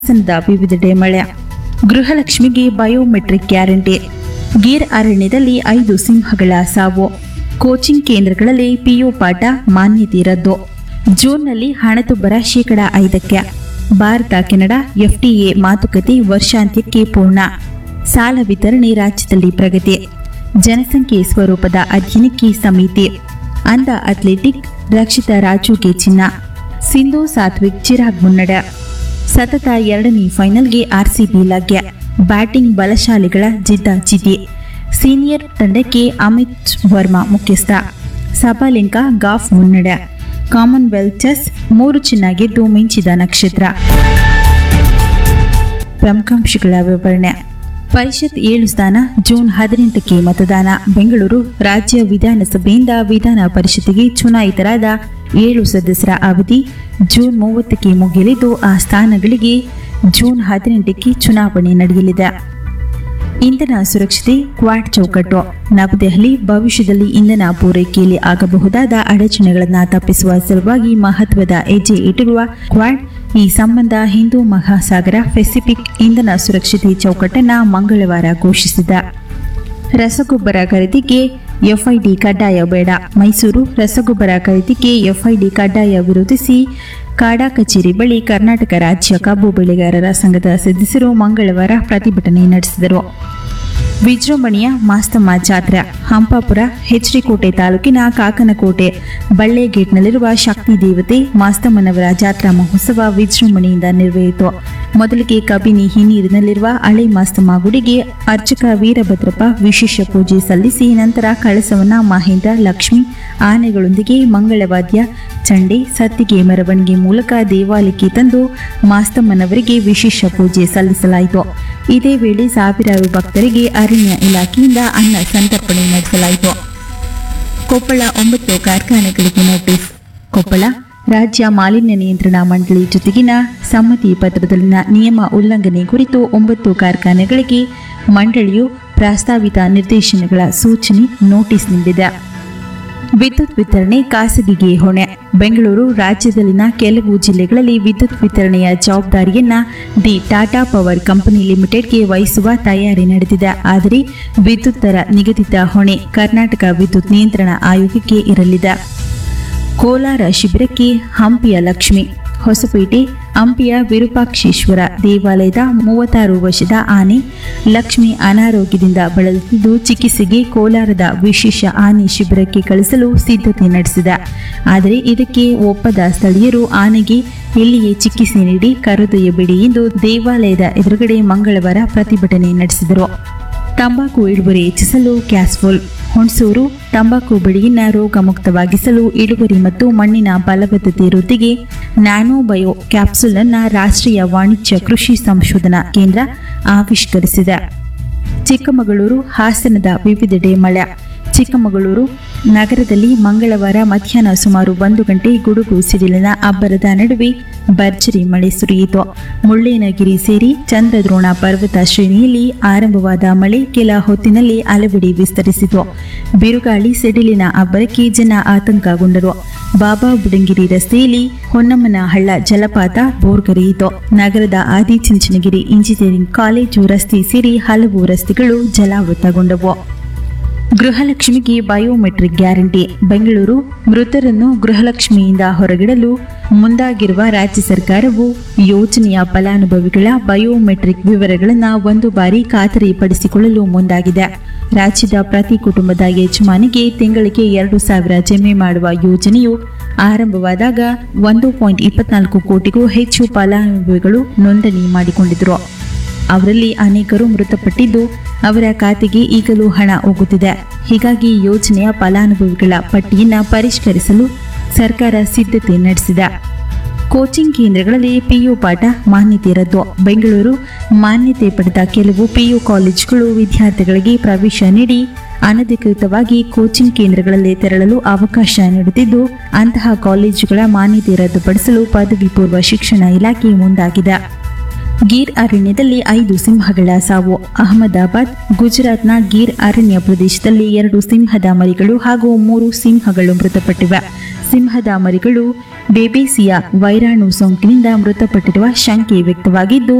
ಹಾಸನದ ವಿವಿಧೆಡೆ ಮಳೆ ಗೃಹಲಕ್ಷ್ಮಿಗೆ ಬಯೋಮೆಟ್ರಿಕ್ ಗ್ಯಾರಂಟಿ ಗೀರ್ ಅರಣ್ಯದಲ್ಲಿ ಐದು ಸಿಂಹಗಳ ಸಾವು ಕೋಚಿಂಗ್ ಕೇಂದ್ರಗಳಲ್ಲಿ ಪಿಯು ಪಾಠ ಮಾನ್ಯತೆ ರದ್ದು ಜೂನ್ನಲ್ಲಿ ಹಣದುಬ್ಬರ ಶೇಕಡ ಐದಕ್ಕೆ ಭಾರತ ಕೆನಡಾ ಎಫ್ಟಿಎ ಮಾತುಕತೆ ವರ್ಷಾಂತ್ಯಕ್ಕೆ ಪೂರ್ಣ ಸಾಲ ವಿತರಣೆ ರಾಜ್ಯದಲ್ಲಿ ಪ್ರಗತಿ ಜನಸಂಖ್ಯೆ ಸ್ವರೂಪದ ಅಧ್ಯಯನಕ್ಕೆ ಸಮಿತಿ ಅಂಧ ಅಥ್ಲೆಟಿಕ್ ರಕ್ಷಿತಾ ರಾಜುಗೆ ಚಿನ್ನ ಸಿಂಧು ಸಾತ್ವಿಕ್ ಚಿರಾಗ್ ಮುನ್ನಡೆ ಸತತ ಎರಡನೇ ಫೈನಲ್ಗೆ ಆರ್ಸಿಬಿ ಲಗ್ಯ ಬ್ಯಾಟಿಂಗ್ ಬಲಶಾಲಿಗಳ ಜಿದ್ದಾಜಿದ್ದಿ ಸೀನಿಯರ್ ತಂಡಕ್ಕೆ ಅಮಿತ್ ವರ್ಮಾ ಮುಖ್ಯಸ್ಥ ಸಬಾಲಿಂಕ ಗಾಫ್ ಮುನ್ನಡೆ ಕಾಮನ್ವೆಲ್ತ್ ಚೆಸ್ ಮೂರು ಚಿನ್ನ ಗೆದ್ದು ಮಿಂಚಿದ ನಕ್ಷತ್ರ ಪ್ರಮುಖಾಂಶಗಳ ವಿವರಣೆ ಪರಿಷತ್ ಏಳು ಸ್ಥಾನ ಜೂನ್ ಹದಿನೆಂಟಕ್ಕೆ ಮತದಾನ ಬೆಂಗಳೂರು ರಾಜ್ಯ ವಿಧಾನಸಭೆಯಿಂದ ವಿಧಾನ ಪರಿಷತ್ತಿಗೆ ಚುನಾಯಿತರಾದ ಏಳು ಸದಸ್ಯರ ಅವಧಿ ಜೂನ್ ಮೂವತ್ತಕ್ಕೆ ಮುಗಿಯಲಿದ್ದು ಆ ಸ್ಥಾನಗಳಿಗೆ ಜೂನ್ ಹದಿನೆಂಟಕ್ಕೆ ಚುನಾವಣೆ ನಡೆಯಲಿದೆ ಇಂಧನ ಸುರಕ್ಷತೆ ಕ್ವಾಡ್ ಚೌಕಟ್ಟು ನವದೆಹಲಿ ಭವಿಷ್ಯದಲ್ಲಿ ಇಂಧನ ಪೂರೈಕೆಯಲ್ಲಿ ಆಗಬಹುದಾದ ಅಡಚಣೆಗಳನ್ನು ತಪ್ಪಿಸುವ ಸಲುವಾಗಿ ಮಹತ್ವದ ಹೆಜ್ಜೆ ಇಟ್ಟಿರುವ ಕ್ವಾಡ್ ಈ ಸಂಬಂಧ ಹಿಂದೂ ಮಹಾಸಾಗರ ಪೆಸಿಫಿಕ್ ಇಂಧನ ಸುರಕ್ಷತೆ ಚೌಕಟ್ಟನ್ನು ಮಂಗಳವಾರ ಘೋಷಿಸಿದೆ ರಸಗೊಬ್ಬರ ಖರೀದಿಗೆ ಎಫ್ಐಡಿ ಕಡ್ಡಾಯ ಬೇಡ ಮೈಸೂರು ರಸಗೊಬ್ಬರ ಖರೀದಿಗೆ ಎಫ್ಐಡಿ ಕಡ್ಡಾಯ ವಿರೋಧಿಸಿ ಕಾಡಾ ಕಚೇರಿ ಬಳಿ ಕರ್ನಾಟಕ ರಾಜ್ಯ ಕಬ್ಬು ಬೆಳೆಗಾರರ ಸಂಘದ ಸದಸ್ಯರು ಮಂಗಳವಾರ ಪ್ರತಿಭಟನೆ ನಡೆಸಿದರು ವಿಜೃಂಭಣೆಯ ಮಾಸ್ತಮ್ಮ ಜಾತ್ರೆ ಹಂಪಾಪುರ ಹೆಚ್ಡಿಕೋಟೆ ತಾಲೂಕಿನ ಕಾಕನಕೋಟೆ ಬಳ್ಳೆಗೇಟ್ನಲ್ಲಿರುವ ಶಕ್ತಿ ದೇವತೆ ಮಾಸ್ತಮ್ಮನವರ ಜಾತ್ರಾ ಮಹೋತ್ಸವ ವಿಜೃಂಭಣೆಯಿಂದ ನೆರವೇರಿತು ಮೊದಲಿಗೆ ಕಬಿನಿ ಹಿನ್ನೀರಿನಲ್ಲಿರುವ ಹಳೆ ಮಾಸ್ತಮ್ಮ ಗುಡಿಗೆ ಅರ್ಚಕ ವೀರಭದ್ರಪ್ಪ ವಿಶೇಷ ಪೂಜೆ ಸಲ್ಲಿಸಿ ನಂತರ ಕಳಸವನ್ನ ಮಹೇಂದ್ರ ಲಕ್ಷ್ಮಿ ಆನೆಗಳೊಂದಿಗೆ ಮಂಗಳವಾದ್ಯ ಚಂಡೆ ಸತ್ತಿಗೆ ಮೆರವಣಿಗೆ ಮೂಲಕ ದೇವಾಲಯಕ್ಕೆ ತಂದು ಮಾಸ್ತಮ್ಮನವರಿಗೆ ವಿಶೇಷ ಪೂಜೆ ಸಲ್ಲಿಸಲಾಯಿತು ಇದೇ ವೇಳೆ ಸಾವಿರಾರು ಭಕ್ತರಿಗೆ ಅರಣ್ಯ ಇಲಾಖೆಯಿಂದ ಅನ್ನ ಸಂತರ್ಪಣೆ ನಡೆಸಲಾಯಿತು ಕೊಪ್ಪಳ ಒಂಬತ್ತು ಕಾರ್ಖಾನೆಗಳಿಗೆ ನೋಟಿಸ್ ಕೊಪ್ಪಳ ರಾಜ್ಯ ಮಾಲಿನ್ಯ ನಿಯಂತ್ರಣ ಮಂಡಳಿ ಜೊತೆಗಿನ ಸಮ್ಮತಿ ಪತ್ರದಲ್ಲಿನ ನಿಯಮ ಉಲ್ಲಂಘನೆ ಕುರಿತು ಒಂಬತ್ತು ಕಾರ್ಖಾನೆಗಳಿಗೆ ಮಂಡಳಿಯು ಪ್ರಸ್ತಾವಿತ ನಿರ್ದೇಶನಗಳ ಸೂಚನೆ ನೋಟಿಸ್ ನೀಡಿದೆ ವಿದ್ಯುತ್ ವಿತರಣೆ ಖಾಸಗಿಗೆ ಹೊಣೆ ಬೆಂಗಳೂರು ರಾಜ್ಯದಲ್ಲಿನ ಕೆಲವು ಜಿಲ್ಲೆಗಳಲ್ಲಿ ವಿದ್ಯುತ್ ವಿತರಣೆಯ ಜವಾಬ್ದಾರಿಯನ್ನ ದಿ ಟಾಟಾ ಪವರ್ ಕಂಪನಿ ಲಿಮಿಟೆಡ್ಗೆ ವಹಿಸುವ ತಯಾರಿ ನಡೆದಿದೆ ಆದರೆ ವಿದ್ಯುತ್ ದರ ನಿಗದಿತ ಹೊಣೆ ಕರ್ನಾಟಕ ವಿದ್ಯುತ್ ನಿಯಂತ್ರಣ ಆಯೋಗಕ್ಕೆ ಇರಲಿದೆ ಕೋಲಾರ ಶಿಬಿರಕ್ಕೆ ಹಂಪಿಯ ಲಕ್ಷ್ಮಿ ಹೊಸಪೇಟೆ ಹಂಪಿಯ ವಿರೂಪಾಕ್ಷೇಶ್ವರ ದೇವಾಲಯದ ಮೂವತ್ತಾರು ವರ್ಷದ ಆನೆ ಲಕ್ಷ್ಮಿ ಅನಾರೋಗ್ಯದಿಂದ ಬಳಲುತ್ತಿದ್ದು ಚಿಕಿತ್ಸೆಗೆ ಕೋಲಾರದ ವಿಶೇಷ ಆನೆ ಶಿಬಿರಕ್ಕೆ ಕಳಿಸಲು ಸಿದ್ಧತೆ ನಡೆಸಿದೆ ಆದರೆ ಇದಕ್ಕೆ ಒಪ್ಪದ ಸ್ಥಳೀಯರು ಆನೆಗೆ ಇಲ್ಲಿಯೇ ಚಿಕಿತ್ಸೆ ನೀಡಿ ಕರೆದೊಯ್ಯಬೇಡಿ ಎಂದು ದೇವಾಲಯದ ಎದುರುಗಡೆ ಮಂಗಳವಾರ ಪ್ರತಿಭಟನೆ ನಡೆಸಿದರು ತಂಬಾಕು ಇಳುವರಿ ಹೆಚ್ಚಿಸಲು ಕ್ಯಾಸ್ಫುಲ್ ಹುಣಸೂರು ತಂಬಾಕು ಬೆಳೆಯನ್ನ ರೋಗಮುಕ್ತವಾಗಿಸಲು ಇಳುವರಿ ಮತ್ತು ಮಣ್ಣಿನ ಫಲವತ್ತತೆ ವೃದ್ಧಿಗೆ ನ್ಯಾನೋ ಬಯೋ ಕ್ಯಾಪ್ಸುಲ್ ಅನ್ನ ರಾಷ್ಟ್ರೀಯ ವಾಣಿಜ್ಯ ಕೃಷಿ ಸಂಶೋಧನಾ ಕೇಂದ್ರ ಆವಿಷ್ಕರಿಸಿದೆ ಚಿಕ್ಕಮಗಳೂರು ಹಾಸನದ ವಿವಿಧೆಡೆ ಮಳೆ ಚಿಕ್ಕಮಗಳೂರು ನಗರದಲ್ಲಿ ಮಂಗಳವಾರ ಮಧ್ಯಾಹ್ನ ಸುಮಾರು ಒಂದು ಗಂಟೆ ಗುಡುಗು ಸಿಡಿಲಿನ ಅಬ್ಬರದ ನಡುವೆ ಭರ್ಜರಿ ಮಳೆ ಸುರಿಯಿತು ಮುಳ್ಳಯ್ಯನಗಿರಿ ಸೇರಿ ಚಂದ್ರದ್ರೋಣ ಪರ್ವತ ಶ್ರೇಣಿಯಲ್ಲಿ ಆರಂಭವಾದ ಮಳೆ ಕೆಲ ಹೊತ್ತಿನಲ್ಲಿ ಅಲೆಬಿಡಿ ವಿಸ್ತರಿಸಿತು ಬಿರುಗಾಳಿ ಸಿಡಿಲಿನ ಅಬ್ಬರಕ್ಕೆ ಜನ ಆತಂಕಗೊಂಡರು ಬಾಬಾ ಬುಡಂಗಿರಿ ರಸ್ತೆಯಲ್ಲಿ ಹೊನ್ನಮ್ಮನ ಹಳ್ಳ ಜಲಪಾತ ಬೋರ್ಗರೆಯಿತು ನಗರದ ಆದಿಚುಂಚನಗಿರಿ ಇಂಜಿನಿಯರಿಂಗ್ ಕಾಲೇಜು ರಸ್ತೆ ಸೇರಿ ಹಲವು ರಸ್ತೆಗಳು ಜಲಾವೃತಗೊಂಡವು ಗೃಹಲಕ್ಷ್ಮಿಗೆ ಬಯೋಮೆಟ್ರಿಕ್ ಗ್ಯಾರಂಟಿ ಬೆಂಗಳೂರು ಮೃತರನ್ನು ಗೃಹಲಕ್ಷ್ಮಿಯಿಂದ ಹೊರಗಿಡಲು ಮುಂದಾಗಿರುವ ರಾಜ್ಯ ಸರ್ಕಾರವು ಯೋಜನೆಯ ಫಲಾನುಭವಿಗಳ ಬಯೋಮೆಟ್ರಿಕ್ ವಿವರಗಳನ್ನು ಒಂದು ಬಾರಿ ಖಾತರಿಪಡಿಸಿಕೊಳ್ಳಲು ಮುಂದಾಗಿದೆ ರಾಜ್ಯದ ಪ್ರತಿ ಕುಟುಂಬದ ಯಜಮಾನಿಗೆ ತಿಂಗಳಿಗೆ ಎರಡು ಸಾವಿರ ಜಮೆ ಮಾಡುವ ಯೋಜನೆಯು ಆರಂಭವಾದಾಗ ಒಂದು ಪಾಯಿಂಟ್ ಇಪ್ಪತ್ನಾಲ್ಕು ಕೋಟಿಗೂ ಹೆಚ್ಚು ಫಲಾನುಭವಿಗಳು ನೋಂದಣಿ ಮಾಡಿಕೊಂಡಿದ್ದರು ಅವರಲ್ಲಿ ಅನೇಕರು ಮೃತಪಟ್ಟಿದ್ದು ಅವರ ಖಾತೆಗೆ ಈಗಲೂ ಹಣ ಹೋಗುತ್ತಿದೆ ಹೀಗಾಗಿ ಯೋಜನೆಯ ಫಲಾನುಭವಿಗಳ ಪಟ್ಟಿಯನ್ನು ಪರಿಷ್ಕರಿಸಲು ಸರ್ಕಾರ ಸಿದ್ಧತೆ ನಡೆಸಿದೆ ಕೋಚಿಂಗ್ ಕೇಂದ್ರಗಳಲ್ಲಿ ಪಿಯು ಪಾಠ ಮಾನ್ಯತೆ ರದ್ದು ಬೆಂಗಳೂರು ಮಾನ್ಯತೆ ಪಡೆದ ಕೆಲವು ಪಿಯು ಕಾಲೇಜುಗಳು ವಿದ್ಯಾರ್ಥಿಗಳಿಗೆ ಪ್ರವೇಶ ನೀಡಿ ಅನಧಿಕೃತವಾಗಿ ಕೋಚಿಂಗ್ ಕೇಂದ್ರಗಳಲ್ಲಿ ತೆರಳಲು ಅವಕಾಶ ನೀಡುತ್ತಿದ್ದು ಅಂತಹ ಕಾಲೇಜುಗಳ ಮಾನ್ಯತೆ ರದ್ದುಪಡಿಸಲು ಪದವಿ ಪೂರ್ವ ಶಿಕ್ಷಣ ಇಲಾಖೆ ಮುಂದಾಗಿದೆ ಗೀರ್ ಅರಣ್ಯದಲ್ಲಿ ಐದು ಸಿಂಹಗಳ ಸಾವು ಅಹಮದಾಬಾದ್ ಗುಜರಾತ್ನ ಗೀರ್ ಅರಣ್ಯ ಪ್ರದೇಶದಲ್ಲಿ ಎರಡು ಸಿಂಹದ ಮರಿಗಳು ಹಾಗೂ ಮೂರು ಸಿಂಹಗಳು ಮೃತಪಟ್ಟಿವೆ ಸಿಂಹದ ಮರಿಗಳು ಬೇಬೇಸಿಯ ವೈರಾಣು ಸೋಂಕಿನಿಂದ ಮೃತಪಟ್ಟಿರುವ ಶಂಕೆ ವ್ಯಕ್ತವಾಗಿದ್ದು